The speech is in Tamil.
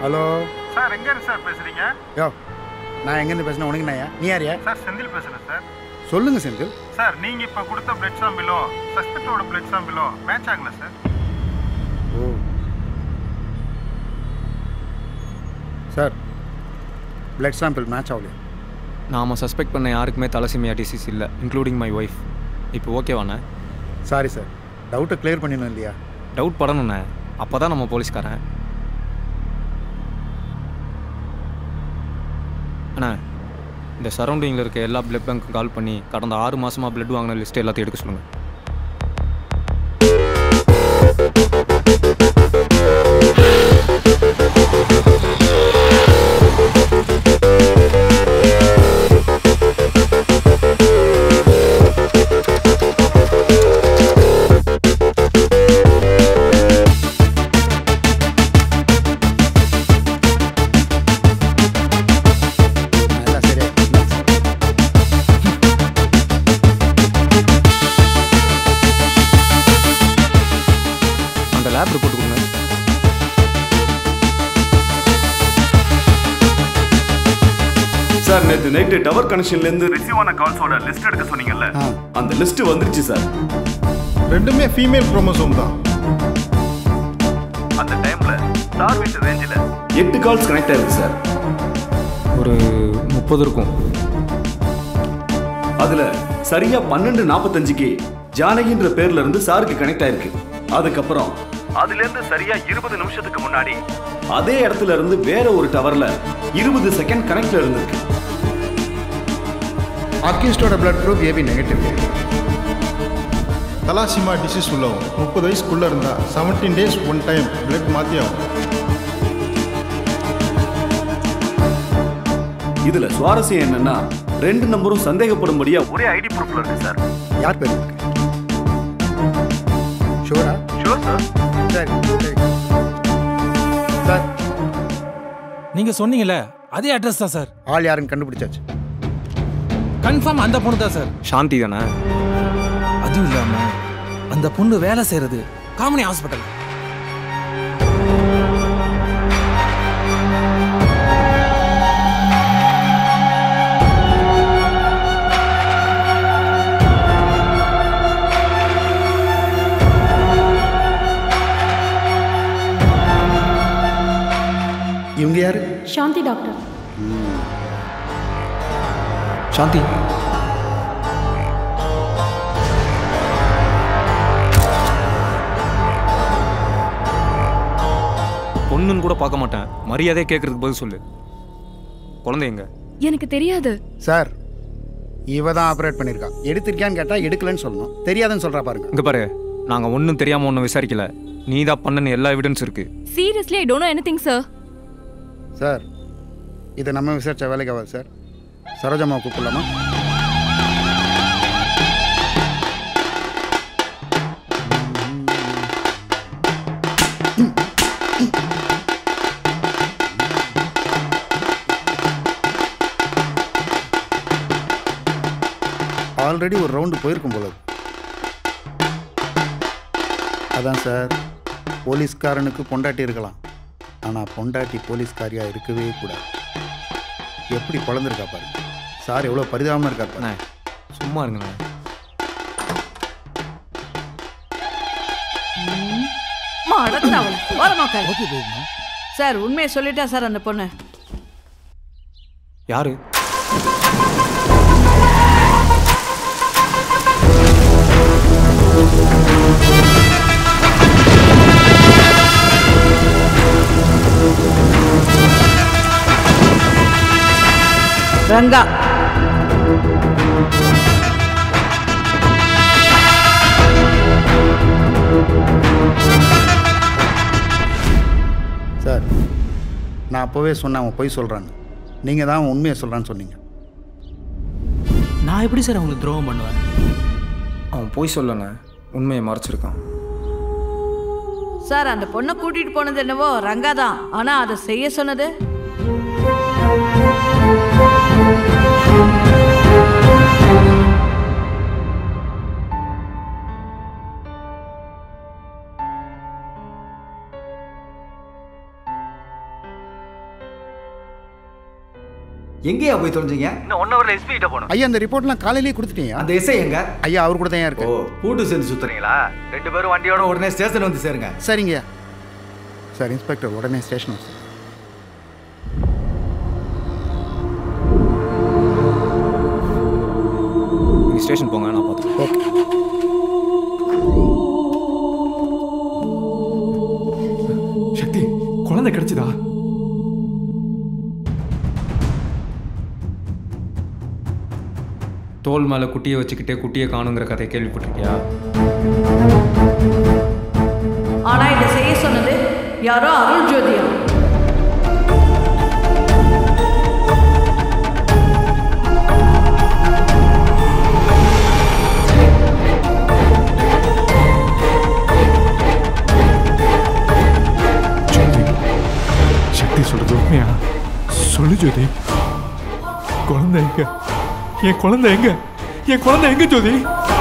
ஹலோ சார் எங்க இருந்து சார் பேசுறீங்க யோ நான் எங்கேருந்து பேசுனேன் உனக்கு நான் நீ யாரியா சார் செந்தில் பேசுறேன் சார் சொல்லுங்க செந்தில் சார் நீங்க இப்ப கொடுத்த பிளட் சாம்பிளும் சஸ்பெக்டோட பிளட் சாம்பிளும் மேட்ச் ஆகல சார் ஓ சார் பிளட் சாம்பிள் மேட்ச் ஆகலையா நாம் சஸ்பெக்ட் பண்ண யாருக்குமே தலசிமியா டிசீஸ் இல்லை இன்க்ளூடிங் மை ஒய்ஃப் இப்போ ஓகேவாண்ணே சாரி சார் டவுட்டை கிளியர் பண்ணிடணும் இல்லையா டவுட் படணுண்ணே அப்போ தான் நம்ம போலீஸ்காரன் அண்ணா இந்த சரௌண்டிங்கில் இருக்க எல்லா பிளட் பேங்க்கும் கால் பண்ணி கடந்த ஆறு மாதமாக பிளட் வாங்கின லிஸ்ட்டு எல்லாத்தையும் எடுக்க சொல்லுங்கள் நல்லா சரியா அந்த லேப் ரிப்போர்ட் கொடுங்க சார் நேற்று நைட்டு டவர் கனெக்ஷன்லேருந்து ரிசீவ் ஆன கால்ஸோட லிஸ்ட் எடுக்க சொன்னீங்கல்ல ஆ. அந்த லிஸ்ட் வந்துருச்சு சார் ரெண்டுமே ஃபீமேல் குரோமோசோம் தான் அந்த டைம்ல டார்கெட் ரேஞ்சில் எட்டு கால்ஸ் கனெக்ட் ஆயிருக்கு சார் ஒரு முப்பது இருக்கும் அதுல சரியா பன்னெண்டு நாற்பத்தஞ்சுக்கு ஜானகின்ற பேர்ல இருந்து சாருக்கு கனெக்ட் ஆயிருக்கு அதுக்கப்புறம் அதுல இருந்து சரியா இருபது நிமிஷத்துக்கு முன்னாடி அதே இடத்துல இருந்து வேற ஒரு டவர்ல இருபது செகண்ட் கனெக்ட்ல இருந்திருக்கு அக்யூஸ்டோட blood group AB negative thalassemia disease உள்ளவங்க முப்பது வயசுக்குள்ள இருந்தா seventeen days one time blood மாத்தி ஆகும் இதுல சுவாரஸ்யம் என்னன்னா ரெண்டு நம்பரும் சந்தேகப்படும்படியா ஒரே ஐடி ப்ரூஃப்ல இருக்கு சார் யார் பேர் இருக்கு ஷூரா ஷூர் சார் சரி சரி சார் நீங்க சொன்னீங்கல்ல அதே அட்ரஸ் தான் சார் ஆள் யாருன்னு கண்டுபிடிச்சாச்சு கன்ஃபார்ம் அந்த பொண்ணு தான் சார் சாந்தி தானே அதுவும் இல்லாம அந்த பொண்ணு வேலை செய்யறது காமனி ஹாஸ்பிட்டல் இவங்க யாரு சாந்தி டாக்டர் சாந்தி பொண்ணுன்னு கூட பார்க்க மாட்டேன் மரியாதையே கேட்கறதுக்கு பதில் சொல்லு குழந்தை எங்க எனக்கு தெரியாது சார் இவ தான் ஆப்ரேட் பண்ணியிருக்கா எடுத்திருக்கியான்னு கேட்டால் எடுக்கலன்னு சொல்லணும் தெரியாதுன்னு சொல்கிறா பாருங்க இங்க பாரு நாங்கள் ஒன்றும் தெரியாமல் ஒன்றும் விசாரிக்கல நீ தான் பண்ணன்னு எல்லா எவிடன்ஸ் இருக்கு seriously I don't know anything sir sir இதை நம்ம விசாரிச்ச வேலைக்கு ஆகாது சார் சரோஜம்மா கூப்பிடலாமா ஆல்ரெடி ஒரு ரவுண்டு போயிருக்கும் போல இருக்கு. அதான் சார் போலீஸ்காரனுக்கு பொண்டாட்டி இருக்கலாம் ஆனால் பொண்டாட்டி போலீஸ்காரியாக இருக்கவே கூடாது எப்படி குழந்திருக்கா பாருங்க சார் எவ்வளோ பரிதாபமாக இருக்கா பாருங்க அண்ணே சும்மா இருங்கண்ணே மடத்தவள் ஓரமாக்காது சார் உண்மையை சொல்லிட்டா சார் அந்த பொண்ணு யாரு ரங்கா சார் நான் அப்போவே சொன்னேன் அவன் பொய் சொல்கிறான்னு நீங்கள் தான் அவன் உண்மையை சொல்கிறான்னு சொன்னீங்க நான் எப்படி சார் அவங்களுக்கு துரோகம் பண்ணுவேன் அவன் போய் சொல்லண்ணே உண்மையை மறைச்சிருக்கான் சார் அந்த பொண்ணை கூட்டிட்டு போனது என்னவோ ரங்கா தான் ஆனா அதை செய்ய சொன்னது எங்கேயா போய் தொலைஞ்சீங்க இன்னும் ஒன் ஹவர்ல எஸ்பி கிட்ட போகணும் ஐயா அந்த ரிப்போர்ட்லாம் காலையிலேயே கொடுத்துட்டீங்க அந்த எஸ்ஐ எங்க ஐயா அவர் கூட தான் இருக்கு ஓ கூட்டு சேர்ந்து சுத்துறீங்களா ரெண்டு பேரும் வண்டியோட உடனே ஸ்டேஷன் வந்து சேருங்க சரிங்க சார் இன்ஸ்பெக்டர் உடனே ஸ்டேஷன் சார் நீங்கள் ஸ்டேஷன் போங்க நான் பார்த்துக்கிறேன் ஓகே சக்தி குழந்தை கிடைச்சதா தோல் மேலே குட்டியை வச்சுக்கிட்டே குட்டியை காணுங்கிற கதையை கேள்விப்பட்டிருக்கியா ஆனா இதை செய்ய சொன்னது யாரோ அருள் ஜோதியா ஜோதி சக்தி சொல்றது உண்மையா சொல்லு ஜோதி குழந்தை எங்க என் குழந்தை எங்க என் குழந்தை எங்க ஜோதி